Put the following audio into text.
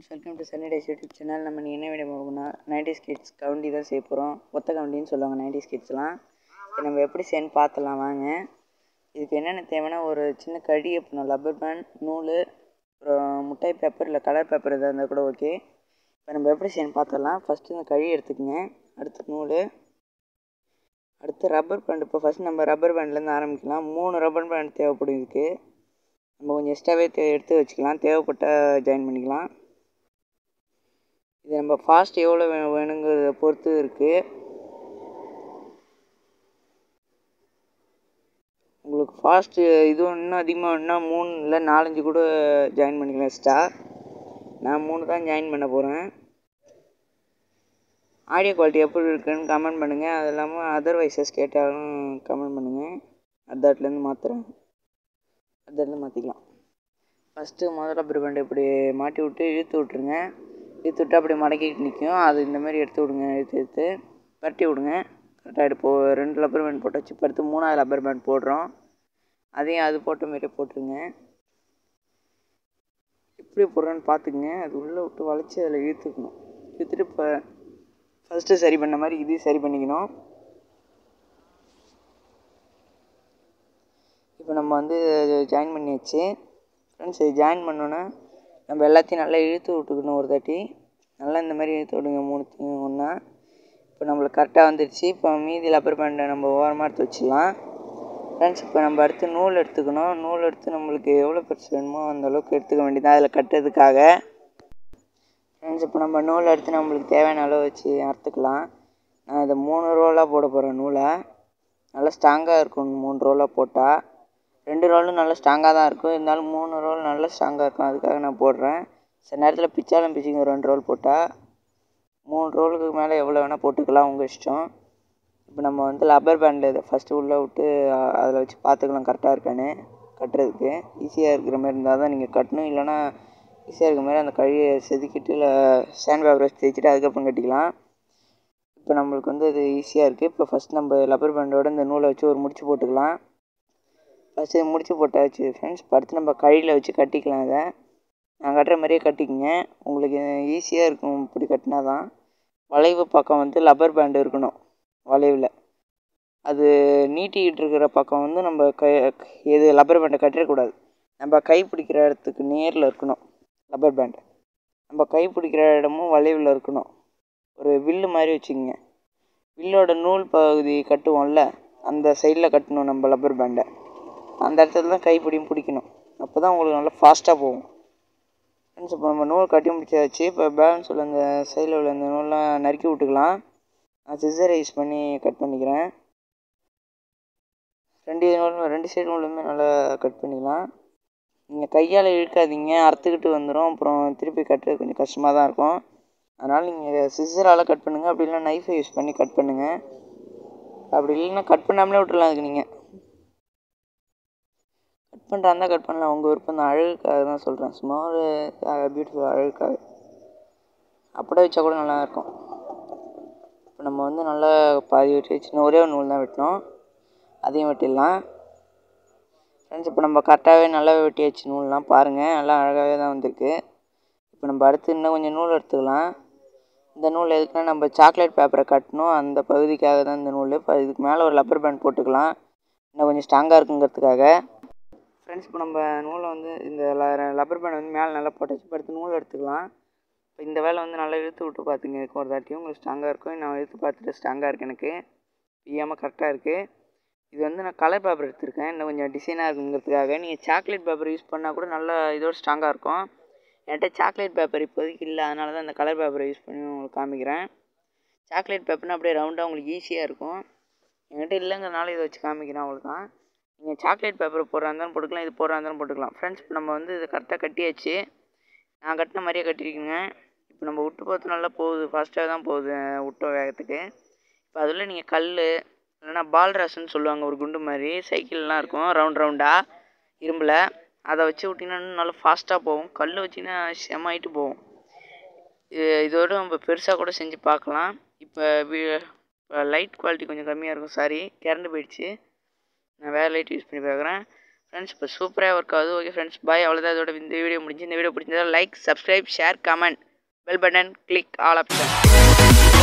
friends welcome to sunny days YouTube channel நம்ம நீ என்ன வீடியோ பார்க்கணும்னா நைன்டிஸ் கிட்ஸ் கவுண்டி தான் செய்ய போகிறோம் ஒத்த கவுண்டின்னு சொல்லுவாங்க நைன்டிஸ் கிட்ஸ்லாம் இது நம்ம எப்படி செய்யணும் பார்த்துலாம் வாங்க இதுக்கு என்னென்ன தேவைன்னா ஒரு சின்ன கடி அப்புறம் லப்பர் பேண்ட் நூல் அப்புறம் முட்டாய் பேப்பர் இல்லை கலர் பேப்பர் எதாவது இருந்தால் கூட ஓகே இப்போ நம்ம எப்படி செய்யணும் பார்த்துடலாம் ஃபஸ்ட்டு இந்த கழி எடுத்துக்கங்க அடுத்து நூல் அடுத்து ரப்பர் பேண்ட் இப்போ ஃபஸ்ட் நம்ம ரப்பர் பேண்ட்லேருந்து ஆரம்பிக்கலாம் மூணு ரப்பர் பேண்ட் தேவைப்படும் இதுக்கு நம்ம கொஞ்சம் எக்ஸ்ட்ராவே தே எடுத்து வச்சுக்கலாம் தேவைப்பட்டால் ஜாயின் பண்ணிக்கலாம் இது நம்ம ஃபாஸ்ட் எவ்வளோ வே வேணுங்கிறத பொறுத்து இருக்குது உங்களுக்கு ஃபாஸ்ட்டு இதுவும் இன்னும் அதிகமாக வேணும்னா மூணு இல்லை நாலஞ்சு கூட ஜாயின் பண்ணிக்கலாம் எக்ஸ்ட்ரா நான் மூணு தான் ஜாயின் பண்ண போகிறேன் ஆடியோ குவாலிட்டி எப்படி இருக்குன்னு கமெண்ட் பண்ணுங்கள் அது இல்லாமல் அதர்வைசஸ் கேட்டாலும் கமெண்ட் பண்ணுங்கள் அதாட்லேருந்து மாற்றுறேன் அதாட்லேருந்து மாற்றிக்கலாம் ஃபஸ்ட்டு முதல்ல ரப்பர் பேண்ட் இப்படி மாட்டி விட்டு இழுத்து விட்ருங்க இழுத்து விட்டு அப்படி மடக்கிட்டு நிற்கும் அது இந்த மாதிரி எடுத்து விடுங்க இழுத்து இழுத்து பரட்டி விடுங்க கரெக்டாக இப்போ ரெண்டு ரப்பர் பேண்ட் போட்டாச்சு இப்போ அடுத்து மூணாவது ரப்பர் பேண்ட் போடுறோம் அதையும் அது போட்ட மாரியே போட்டுருங்க எப்படி போடுறோன்னு பார்த்துக்குங்க அது உள்ளே விட்டு வளைச்சி அதில் இழுத்துக்கணும் இழுத்துட்டு இப்போ ஃபஸ்ட்டு சரி பண்ண மாதிரி இதையும் சரி பண்ணிக்கணும் இப்போ நம்ம வந்து ஜாயின் பண்ணியாச்சு ஃப்ரெண்ட்ஸ் இது ஜாயின் பண்ணோன்னே நம்ம எல்லாத்தையும் நல்லா இழுத்து விட்டுக்கணும் ஒரு தாட்டி நல்லா இந்த மாதிரி இழுத்து விடுங்க மூணுத்தையும் ஒன்றா இப்போ நம்மளுக்கு கரெக்டாக வந்துடுச்சு இப்போ மீதி லப்பர் பேண்டை நம்ம ஓரமாக எடுத்து வச்சிடலாம் ஃப்ரெண்ட்ஸ் இப்போ நம்ம அடுத்து நூல் எடுத்துக்கணும் நூல் எடுத்து நம்மளுக்கு எவ்வளோ பெருசு வேணுமோ அந்த அளவுக்கு எடுத்துக்க வேண்டியதான் அதில் கட்டுறதுக்காக ஃப்ரெண்ட்ஸ் இப்போ நம்ம நூல் எடுத்து நம்மளுக்கு தேவையான அளவு வச்சு அறுத்துக்கலாம் நான் இதை மூணு ரோலாக போட போகிறேன் நூலை நல்லா ஸ்ட்ராங்காக இருக்கும் மூணு ரோலாக போட்டால் ரெண்டு ரோலும் நல்லா ஸ்ட்ராங்காக தான் இருக்கும் இருந்தாலும் மூணு ரோல் நல்லா ஸ்ட்ராங்காக இருக்கும் அதுக்காக நான் போடுறேன் சில நேரத்தில் பிச்சாலும் பிச்சிங்க ரெண்டு ரோல் போட்டால் மூணு ரோலுக்கு மேலே எவ்வளோ வேணால் போட்டுக்கலாம் உங்கள் இஷ்டம் இப்போ நம்ம வந்து லப்பர் பேண்டில் இதை ஃபஸ்ட்டு உள்ளே விட்டு அதில் வச்சு பார்த்துக்கலாம் கரெக்டாக இருக்கான்னு கட்டுறதுக்கு ஈஸியாக இருக்கிற மாதிரி இருந்தால் தான் நீங்கள் கட்டணும் இல்லைனா ஈஸியாக இருக்கிற மாதிரி அந்த கழியை செதுக்கிட்டு இல்லை சேண்ட் பேப்பர் வச்சு தேய்ச்சிட்டு அதுக்கப்புறம் கட்டிக்கலாம் இப்போ நம்மளுக்கு வந்து அது ஈஸியாக இருக்குது இப்போ ஃபஸ்ட் நம்ம லப்பர் பேண்டோட இந்த நூலை வச்சு ஒரு முடிச்சு போட்டுக்கலாம் ஃபஸ்ட்டு முடிச்சு போட்டாச்சு ஃப்ரெண்ட்ஸ் இப்போ அடுத்து நம்ம கழியில் வச்சு கட்டிக்கலாம் இதை நான் கட்டுற மாதிரியே கட்டிக்கங்க உங்களுக்கு ஈஸியாக இருக்கும் இப்படி கட்டினா தான் வளைவு பக்கம் வந்து லப்பர் பேண்டு இருக்கணும் வளைவில் அது நீட்டிக்கிட்டு இருக்கிற பக்கம் வந்து நம்ம கை எது லப்பர் பேண்டை கட்டிடக்கூடாது நம்ம கை பிடிக்கிற இடத்துக்கு நேரில் இருக்கணும் லப்பர் பேண்டு நம்ம கை பிடிக்கிற இடமும் வளைவில் இருக்கணும் ஒரு வில்லு மாதிரி வச்சுக்கோங்க வில்லோட நூல் பகுதி கட்டுவோம்ல அந்த சைடில் கட்டணும் நம்ம லப்பர் பேண்டை அந்த இடத்துல தான் கைப்பிடியும் பிடிக்கணும் அப்போ தான் உங்களுக்கு நல்லா ஃபாஸ்ட்டாக போகும் ஃப்ரெண்ட்ஸ் இப்போ நம்ம நூல் கட்டி முடிச்சாச்சு இப்போ பேலன்ஸ் உள்ள அந்த சைடில் உள்ள அந்த நூல்லாம் நறுக்கி விட்டுக்கலாம் நான் சிசரை யூஸ் பண்ணி கட் பண்ணிக்கிறேன் ரெண்டு நூலும் ரெண்டு சைடு நூலுமே நல்லா கட் பண்ணிக்கலாம் நீங்கள் கையால் இழுக்காதீங்க அறுத்துக்கிட்டு வந்துடும் அப்புறம் திருப்பி கட்டுறது கொஞ்சம் கஷ்டமாக தான் இருக்கும் அதனால் நீங்கள் சிசரால் கட் பண்ணுங்கள் அப்படி இல்லைனா நைஃபை யூஸ் பண்ணி கட் பண்ணுங்கள் அப்படி இல்லைன்னா கட் பண்ணாமலே விட்டுடலாம் அதுக்கு நீங்கள் கட் பண்ணுறா இருந்தால் கட் பண்ணலாம் உங்கள் விருப்பம் தான் அழகுக்காக தான் சொல்கிறேன் சும்மா ஒரு பியூட்டிஃபுல் அழகுக்காக அப்படியே வச்சா கூட நல்லா இருக்கும் இப்போ நம்ம வந்து நல்லா பாதி வெட்டி வச்சு ஒரே ஒரு நூல் தான் வெட்டினோம் அதையும் வெட்டிடலாம் ஃப்ரெண்ட்ஸ் இப்போ நம்ம கரெக்டாகவே நல்லா வெட்டியாச்சு நூல்லாம் பாருங்கள் நல்லா அழகாகவே தான் வந்திருக்கு இப்போ நம்ம அடுத்து இன்னும் கொஞ்சம் நூல் எடுத்துக்கலாம் இந்த நூல் எதுக்குன்னா நம்ம சாக்லேட் பேப்பரை கட்டணும் அந்த பகுதிக்காக தான் இந்த நூல் இப்போ இதுக்கு மேலே ஒரு லப்பர் பேண்ட் போட்டுக்கலாம் இன்னும் கொஞ்சம் ஸ்ட்ராங்காக இருக்குங்கிறதுக்காக ஃப்ரெண்ட்ஸ் இப்போ நம்ம நூலை வந்து இந்த லப்பர் பேண்ட் வந்து மேலே நல்லா போட்டாச்சு இப்போ அடுத்து நூல் எடுத்துக்கலாம் இப்போ இந்த வேலை வந்து நல்லா இழுத்து விட்டு பார்த்துங்க இதுக்கு ஒரு தாட்டியும் உங்களுக்கு ஸ்ட்ராங்காக இருக்கும் நான் இழுத்து பார்த்துட்டு ஸ்ட்ராங்காக இருக்குது எனக்கு பிய்யாமல் கரெக்டாக இருக்குது இது வந்து நான் கலர் பேப்பர் எடுத்திருக்கேன் இன்னும் கொஞ்சம் டிசைனாக இருக்குங்கிறதுக்காக நீங்கள் சாக்லேட் பேப்பர் யூஸ் பண்ணால் கூட நல்லா இதோட ஸ்ட்ராங்காக இருக்கும் என்கிட்ட சாக்லேட் பேப்பர் இப்போதைக்கு இல்லை அதனால தான் இந்த கலர் பேப்பரை யூஸ் பண்ணி உங்களுக்கு காமிக்கிறேன் சாக்லேட் பேப்பர்னால் அப்படியே ரவுண்டாக உங்களுக்கு ஈஸியாக இருக்கும் என்கிட்ட இல்லைங்கிறனால இதை வச்சு காமிக்கிறேன் அவ்வளோதான் நீங்கள் சாக்லேட் பேப்பர் போடுறா இருந்தாலும் போட்டுக்கலாம் இது போடுறா இருந்தாலும் போட்டுக்கலாம் ஃப்ரெண்ட்ஸ் இப்போ நம்ம வந்து இது கரெக்டாக கட்டியாச்சு நான் கட்டின மாதிரியே கட்டியிருக்கேங்க இப்போ நம்ம விட்டு பார்த்து நல்லா போகுது ஃபாஸ்ட்டாக தான் போகுது விட்ட வேகத்துக்கு இப்போ அதில் நீங்கள் கல் இல்லைனா பால் ரசன்னு சொல்லுவாங்க ஒரு குண்டு மாதிரி சைக்கிள்லாம் இருக்கும் ரவுண்ட் ரவுண்டாக இரும்பில் அதை வச்சு விட்டிங்கன்னா நல்லா ஃபாஸ்ட்டாக போகும் கல் வச்சிங்கன்னா செமாயிட்டு போகும் இதோட நம்ம பெருசாக கூட செஞ்சு பார்க்கலாம் இப்போ இப்போ லைட் குவாலிட்டி கொஞ்சம் கம்மியாக இருக்கும் சாரி கரண்ட் போயிடுச்சு நான் வேறு லைட் யூஸ் பண்ணி பார்க்குறேன் ஃப்ரெண்ட்ஸ் இப்போ சூப்பராக ஒர்க் ஆகுது ஓகே ஃப்ரெண்ட்ஸ் பாய் அவ்வளோதான் இதோட இந்த வீடியோ முடிஞ்சு இந்த வீடியோ பிடிச்சிருந்தா like subscribe share comment bell button click all option